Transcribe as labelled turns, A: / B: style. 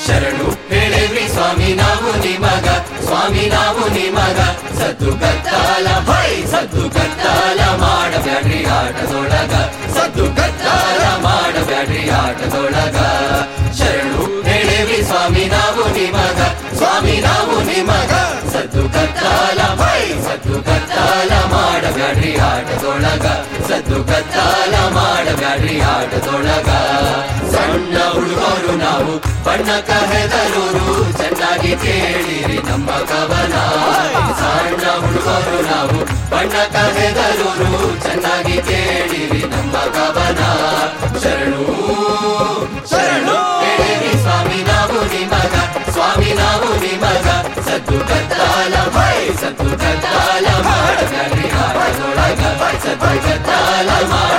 A: ಶರಣು ಹೇಳೇವ್ರಿ ಸ್ವಾಮಿ ನಾವು ನಿಮಗ ಸ್ವಾಮಿ ನಾವು ನಿಮಗ ಸದ್ದು ಕತ್ತಾಲ ಭೈ ಸದ್ದು ಕತ್ತಾಲ ಮಾಡಬ್ಯಾಡ್ರಿ ಆಟದೊಳಗ ಸದ್ದು ಕತ್ತಾಲ ಮಾಡಬ್ಯಾಡ್ರಿ ಆಟದೊಳಗ ಶರಣು ಹೇಳೇವ್ರಿ ಸ್ವಾಮಿ ನಾವು ನಿಮಗ ಸ್ವಾಮಿ ನಾವು ನಿಮಗ ಸದ್ದು ಕತ್ತಾಲ ಭೈ ಸದ್ದು ಕತ್ತಾಲ ಮಾಡಬ್ಯಾಡ್ರಿ ಆಟದೊಳಗ ಸದ್ದು ಕತ್ತಾಲ ಮಾಡಬ್ಯಾಡ್ರಿ ಆಟದೊಳಗ ಸಣ್ಣ ಹುಡುಗರು ನಾವು ಬಣ್ಣಕ ಹೆದರೂರು ಚೆನ್ನಾಗಿ ಕೇಳಿರಿ ನಮ್ಮ ಕವನ ಸಣ್ಣ ಹುಡುಗರು ನಾವು ಬಣ್ಣಕ ಹೆದರೂರು ಚೆನ್ನಾಗಿ ಕೇಳಿರಿ ನಮ್ಮ ಕವನ ಶರಣು ಶರಣು ಹೇಳಿರಿ ಸ್ವಾಮಿ ನಾವು ನಿಮಗ ಸ್ವಾಮಿ ನಾವು ನಿಮಗ ಸದ್ದು ಕತ್ತಾಲ ಭೈ ಸದ್ದು ಕತ್ತಾಲ ಮಾಡಬ್ಯಾಡ್ರಿ ಆಟದೊಳಗ ಸದ್ದು ಕತ್ತಾಲ ಮಾಡ